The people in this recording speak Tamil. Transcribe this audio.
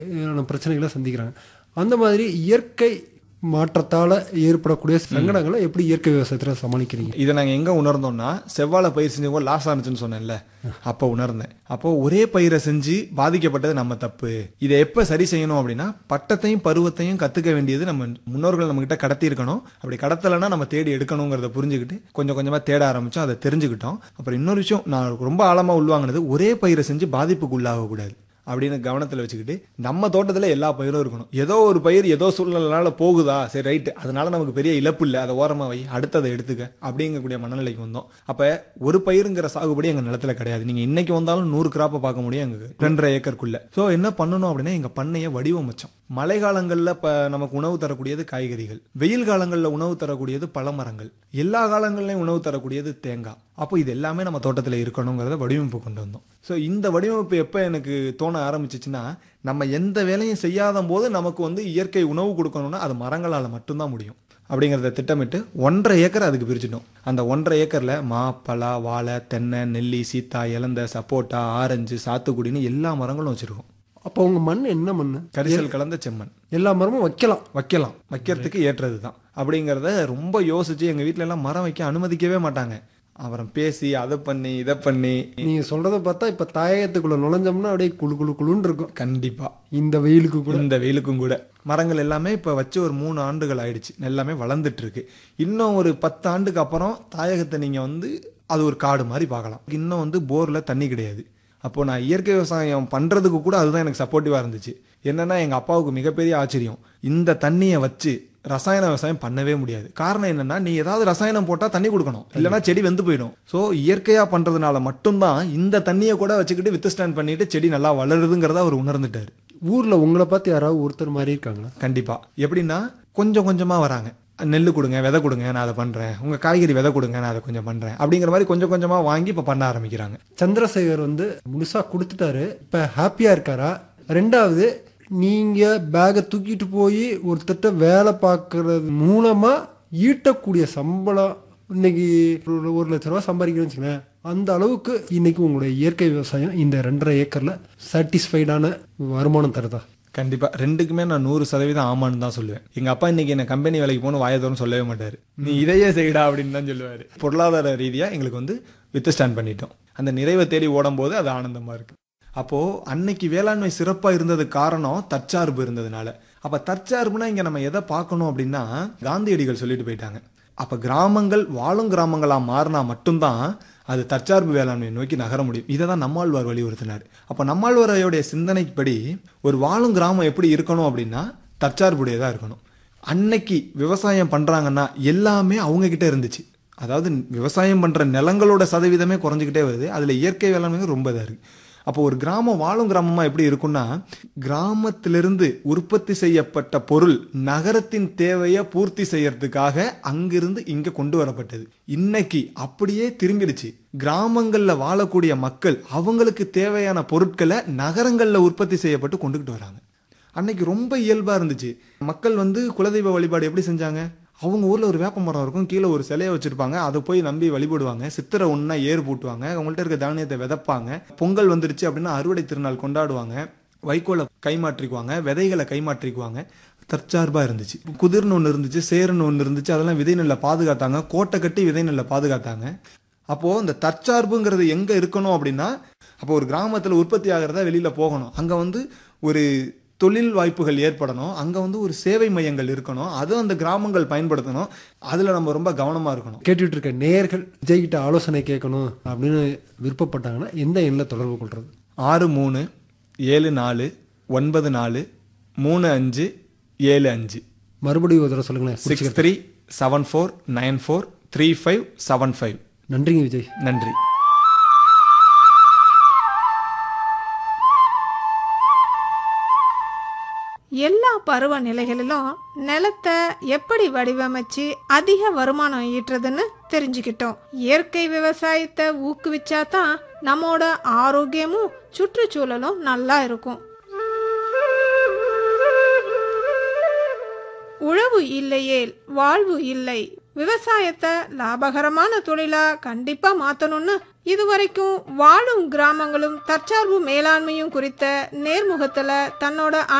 அஹ் பிரச்சனைகளை சந்திக்கிறாங்க அந்த மாதிரி இயற்கை மாற்றத்தால ஏற்படக்கூடிய சங்கடங்களை எப்படி இயற்கை விவசாயத்துல சமாளிக்கிறீங்க இதை நாங்கள் எங்கே உணர்ந்தோம்னா செவ்வாழை பயிர் செஞ்சவங்க லாஸ் ஆனிச்சுன்னு சொன்னேன்ல அப்போ உணர்ந்தேன் அப்போ ஒரே பயிரை செஞ்சு பாதிக்கப்பட்டது நம்ம தப்பு இதை எப்போ சரி செய்யணும் அப்படின்னா பட்டத்தையும் பருவத்தையும் கற்றுக்க வேண்டியது நம்ம முன்னோர்கள் நம்மகிட்ட கடத்தி இருக்கணும் அப்படி கடத்தலைன்னா நம்ம தேடி எடுக்கணுங்கிறத புரிஞ்சுக்கிட்டு கொஞ்சம் கொஞ்சமாக தேட ஆரம்பிச்சோம் அதை தெரிஞ்சுக்கிட்டோம் அப்புறம் இன்னொரு விஷயம் நான் ரொம்ப ஆழமாக உள்வாங்கினது ஒரே பயிரை செஞ்சு பாதிப்புக்கு உள்ளாகக்கூடாது அப்படின்னு கவனத்தில் வச்சுக்கிட்டு நம்ம தோட்டத்தில் எல்லா பயிரும் இருக்கணும் ஏதோ ஒரு பயிர் ஏதோ சூழ்நிலைனால போகுதா சரி ரைட்டு அதனால நமக்கு பெரிய இழப்பு இல்லை அதை ஓரமாக வை அடுத்ததை எடுத்துக்க அப்படிங்கக்கூடிய மனநிலைக்கு வந்தோம் அப்போ ஒரு பயிருங்கிற சாகுபடி எங்கள் நிலத்துல கிடையாது நீங்கள் இன்னைக்கு வந்தாலும் நூறு கிராப்பை பார்க்க முடியும் எங்கள் ரெண்டரை ஏக்கருக்குள்ள ஸோ என்ன பண்ணணும் அப்படின்னா எங்கள் பண்ணையை வடிவமைச்சோம் மழை காலங்களில் இப்போ நமக்கு உணவு தரக்கூடியது காய்கறிகள் வெயில் காலங்களில் உணவு தரக்கூடியது பழமரங்கள் எல்லா காலங்கள்லையும் உணவு தரக்கூடியது தேங்காய் அப்போ இது எல்லாமே நம்ம தோட்டத்தில் இருக்கணுங்கிறத வடிவமைப்பு கொண்டு வந்தோம் ஸோ இந்த வடிவமைப்பு எப்போ எனக்கு தோண ஆரம்பிச்சிச்சுன்னா நம்ம எந்த வேலையும் செய்யாத போது நமக்கு வந்து இயற்கை உணவு கொடுக்கணும்னா அது மரங்களால் மட்டும்தான் முடியும் அப்படிங்கிறத திட்டமிட்டு ஒன்றரை ஏக்கர் அதுக்கு பிரிச்சிட்டோம் அந்த ஒன்றரை ஏக்கரில் மா பலா வாழை தென்னை நெல்லி சீத்தா இலந்த சப்போட்டா ஆரஞ்சு சாத்துக்குடின்னு எல்லா மரங்களும் வச்சுருக்கோம் அப்போ உங்க மண் என்ன மண் கரிசல் கலந்த செம்மண் எல்லா மரமும் வைக்கலாம் வைக்கலாம் வைக்கிறதுக்கு ஏற்றது தான் அப்படிங்கிறத ரொம்ப யோசிச்சு எங்கள் வீட்ல எல்லாம் மரம் வைக்க அனுமதிக்கவே மாட்டாங்க அப்புறம் பேசி அதை பண்ணி இதை பண்ணி நீங்க சொல்றத பார்த்தா இப்ப தாயகத்துக்குள்ள நுழைஞ்சோம்னா அப்படியே குளு குளு குளுன்னு இருக்கும் கண்டிப்பா இந்த வெயிலுக்கு கூட இந்த வெயிலுக்கும் கூட மரங்கள் எல்லாமே இப்போ வச்சு ஒரு மூணு ஆண்டுகள் ஆயிடுச்சு எல்லாமே வளர்ந்துட்டு இருக்கு இன்னும் ஒரு பத்து ஆண்டுக்கு அப்புறம் தாயகத்தை நீங்கள் வந்து அது ஒரு காடு மாதிரி பார்க்கலாம் இன்னும் வந்து போரில் தண்ணி கிடையாது அப்போ நான் இயற்கை விவசாயம் பண்ணுறதுக்கு கூட அதுதான் எனக்கு சப்போர்ட்டிவாக இருந்துச்சு என்னன்னா எங்கள் அப்பாவுக்கு மிகப்பெரிய ஆச்சரியம் இந்த தண்ணியை வச்சு ரசாயன விவசாயம் பண்ணவே முடியாது காரணம் என்னன்னா நீ ஏதாவது ரசாயனம் போட்டால் தண்ணி கொடுக்கணும் இல்லைன்னா செடி வெந்து போயிடும் ஸோ இயற்கையாக பண்ணுறதுனால மட்டும்தான் இந்த தண்ணியை கூட வச்சுக்கிட்டு வித் ஸ்டாண்ட் பண்ணிட்டு செடி நல்லா வளருதுங்கிறத அவர் உணர்ந்துட்டார் ஊர்ல உங்களை பார்த்து யாராவது ஒருத்தர் மாதிரி இருக்காங்களா கண்டிப்பா எப்படின்னா கொஞ்சம் கொஞ்சமா வராங்க நெல் கொடுங்க விதை கொடுங்க நான் அதை பண்றேன் உங்க காய்கறி விதை கொடுங்க நான் அதை கொஞ்சம் பண்றேன் அப்படிங்கிற மாதிரி கொஞ்சம் கொஞ்சமா வாங்கி இப்ப பண்ண ஆரம்பிக்கிறாங்க சந்திரசேகர் வந்து முழுசா கொடுத்துட்டாரு இப்ப ஹாப்பியா இருக்காரா ரெண்டாவது நீங்க பேகை தூக்கிட்டு போய் ஒருத்தட்ட வேலை பார்க்கறது மூலமா ஈட்டக்கூடிய சம்பளம் இன்னைக்கு ஒரு ஒரு லட்ச ரூபா சம்பாதிக்கிறேன்னு வச்சுக்கோங்களேன் அந்த அளவுக்கு இன்னைக்கு உங்களுடைய இயற்கை விவசாயம் இந்த ரெண்டரை ஏக்கர்ல சாட்டிஸ்ஃபைடான வருமானம் தருதா கண்டிப்பா ரெண்டுக்குமே நான் நூறு சதவீதம் ஆமான்னு தான் சொல்லுவேன் எங்க அப்பா இன்னைக்கு என்ன கம்பெனி வேலைக்கு போகணும் வாயதோறும் சொல்லவே மாட்டாரு நீ இதையே செய்யடா அப்படின்னு தான் சொல்லுவாரு பொருளாதார ரீதியா எங்களுக்கு வந்து வித் ஸ்டாண்ட் பண்ணிட்டோம் அந்த நிறைவை தேடி ஓடும் போது அது ஆனந்தமா இருக்கு அப்போ அன்னைக்கு வேளாண்மை சிறப்பா இருந்தது காரணம் தற்சார்பு இருந்ததுனால அப்ப தற்சார்புனா இங்க நம்ம எதை பார்க்கணும் அப்படின்னா காந்தியடிகள் சொல்லிட்டு போயிட்டாங்க அப்ப கிராமங்கள் வாழும் கிராமங்களா மாறினா மட்டும்தான் அது தற்சார்பு வேளாண்மையை நோக்கி நகர முடியும் இதை தான் நம்மாழ்வார் வலியுறுத்தினார் அப்போ நம்மாழ்வாரையோடைய சிந்தனைப்படி ஒரு வாழும் கிராமம் எப்படி இருக்கணும் அப்படின்னா தற்சார்புடையதாக இருக்கணும் அன்னைக்கு விவசாயம் பண்ணுறாங்கன்னா எல்லாமே அவங்க கிட்ட இருந்துச்சு அதாவது விவசாயம் பண்ணுற நிலங்களோட சதவீதமே குறைஞ்சிக்கிட்டே வருது அதில் இயற்கை வேளாண்மை ரொம்ப இதாக இருக்குது அப்போ ஒரு கிராமம் வாழும் கிராமமா எப்படி இருக்கும்னா கிராமத்திலிருந்து உற்பத்தி செய்யப்பட்ட பொருள் நகரத்தின் தேவையை பூர்த்தி செய்யறதுக்காக அங்கிருந்து இங்க கொண்டு வரப்பட்டது இன்னைக்கு அப்படியே திரும்பிடுச்சு கிராமங்கள்ல வாழக்கூடிய மக்கள் அவங்களுக்கு தேவையான பொருட்களை நகரங்கள்ல உற்பத்தி செய்யப்பட்டு கொண்டுகிட்டு வராங்க அன்னைக்கு ரொம்ப இயல்பா இருந்துச்சு மக்கள் வந்து குலதெய்வ வழிபாடு எப்படி செஞ்சாங்க அவங்க ஊர்ல ஒரு வேப்ப மரம் இருக்கும் கீழே ஒரு சிலையை வச்சிருப்பாங்க அதை போய் நம்பி வழிபடுவாங்க சித்திரை ஒன்றா ஏர் பூட்டுவாங்க அவங்கள்ட்ட இருக்க தானியத்தை விதைப்பாங்க பொங்கல் வந்துருச்சு அப்படின்னா அறுவடை திருநாள் கொண்டாடுவாங்க வைக்கோலை கைமாற்றிக்குவாங்க விதைகளை கைமாற்றிக்குவாங்க தற்சார்பாக இருந்துச்சு குதிர்னு ஒன்று இருந்துச்சு சேருன்னு ஒன்று இருந்துச்சு அதெல்லாம் விதை நெல்லை பாதுகாத்தாங்க கோட்டை கட்டி விதை நெல்லை பாதுகாத்தாங்க அப்போது இந்த தற்சார்புங்கிறது எங்கே இருக்கணும் அப்படின்னா அப்போ ஒரு கிராமத்தில் உற்பத்தி ஆகிறதா வெளியில் போகணும் அங்கே வந்து ஒரு தொழில் வாய்ப்புகள் ஏற்படணும் அங்கே வந்து ஒரு சேவை மையங்கள் இருக்கணும் அதுவும் அந்த கிராமங்கள் பயன்படுத்தணும் அதில் நம்ம ரொம்ப கவனமாக இருக்கணும் கேட்டுட்டு இருக்க நேயர்கள் விஜய் கிட்ட ஆலோசனை கேட்கணும் அப்படின்னு விருப்பப்பட்டாங்கன்னா எந்த எண்ணில் தொடர்பு கொள்றது ஆறு மூணு ஏழு நாலு ஒன்பது நாலு மூணு அஞ்சு ஏழு அஞ்சு மறுபடியும் ஒரு தடவை சொல்லுங்களேன் six three seven four nine four three five seven five நன்றிங்க விஜய் நன்றி எல்லா பருவநிலைகளிலும் நிலத்தை எப்படி வடிவமைச்சு அதிக வருமானம் ஈட்டுறதுன்னு தெரிஞ்சுக்கிட்டோம் இயற்கை விவசாயத்தை ஊக்குவிச்சா தான் நம்மோட ஆரோக்கியமும் சுற்றுச்சூழலும் நல்லா இருக்கும் உழவு இல்லையேல் வாழ்வு இல்லை விவசாயத்தை லாபகரமான தொழிலா கண்டிப்பா மாத்தணும்னு இதுவரைக்கும் வாழும் கிராமங்களும் தற்சார்பு மேலாண்மையும் குறித்த நேர்முகத்துல தன்னோட